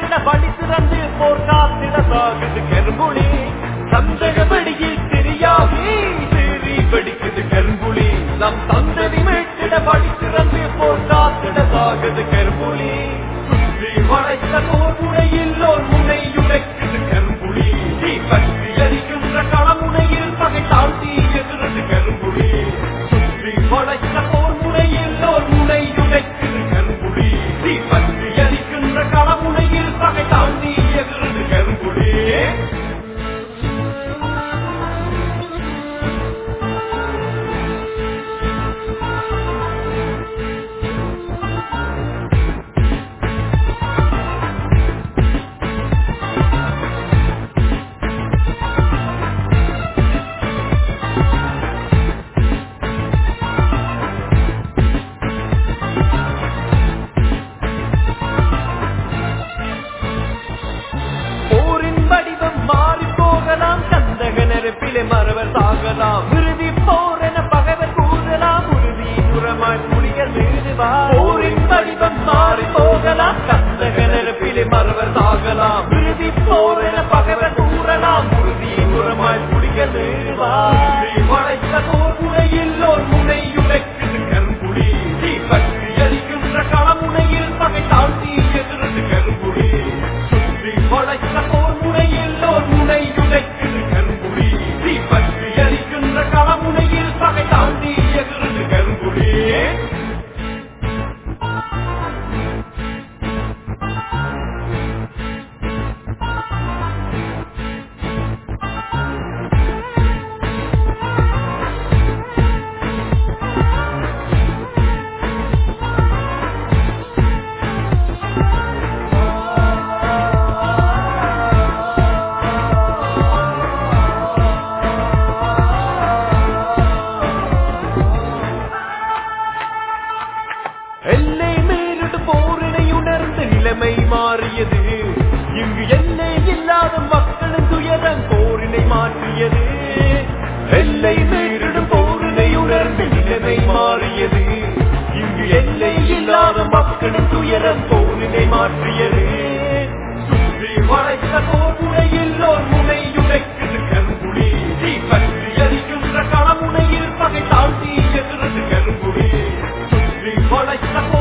காத்திட வழி திறந்து போர் காத்திட சாகுது கரும்புலி சந்தகபடியில் தெரியாமே தேறி வெடிக்குது கரும்புலி நம் சந்ததி மீட்டிட வழி திறந்து போர் காத்திட சாகுது கரும்புலி சுற்றி வளைத்த போர் முனையில் ஓர் முனை உடைக்குது கரும்புலி தீ பற்றி எரிக்கின்ற களமுனையில் பகை தாழ்த்தி எதிரது கரும்புலி சுற்றி வளைத்த போர் முனையில் ஓர் முனை உடைக்குது கரும்புலி தீ பற்றி எரிக்கின்ற களமுனையில் பகை தாழ்த்தி எதிரது கரும்புலி போரின் வடிவம் மாறி போகலாம் கந்தக நெருப்பிலே மறவர் சாகலாம் இறுதி போர் என பகைவர் கூறலாம் உறுதி உரமாய் புலிகள் மீதுவா போரின் வடிவம் மாறி போகலாம் கந்தக நெருப்பிலே மறவர் சாகலாம் இறுதி போர் என பகைவர் கூறலாம் உறுதி உரமாய் புலிகள் மீதுவா வளைத்த போர் முனையில் ஓர் முனை உடைக்குது கரும்புலி தீ பற்றி எரிக்கின்ற களமுனையில் பகை தாழ்த்தி எதிர்த்து கரும்புலி சுற்றி வளைத்த போர் முனையில் ஓர் முனை உடைக்குது கரும்புலி தீ பற்றி எரிக்கின்ற களமுனையில் பகை தாழ்த்தி எதிர்த்து கரும்புலி எல்லை மீறிடு போரினை உணர்ந்து நிலைமை மாறியது இங்கு எல்லை இல்லாத மக்களின் துயரம் போரினை மாற்றியது எல்லை மீறிடு போரினை உணர்ந்து நிலைமை மாறியது இங்கு எல்லை இல்லாத மக்களின் துயரம் போரினை மாற்றியது சுற்றி வளைத்த போர் முனையில் ஓர் முனை உடைக்குது கரும்புலி தீ பற்றி எரிக்கின்ற களமுனையில் பகை தாழ்த்தி எதிரது கரும்புலி சுற்றி வளைத்த போர்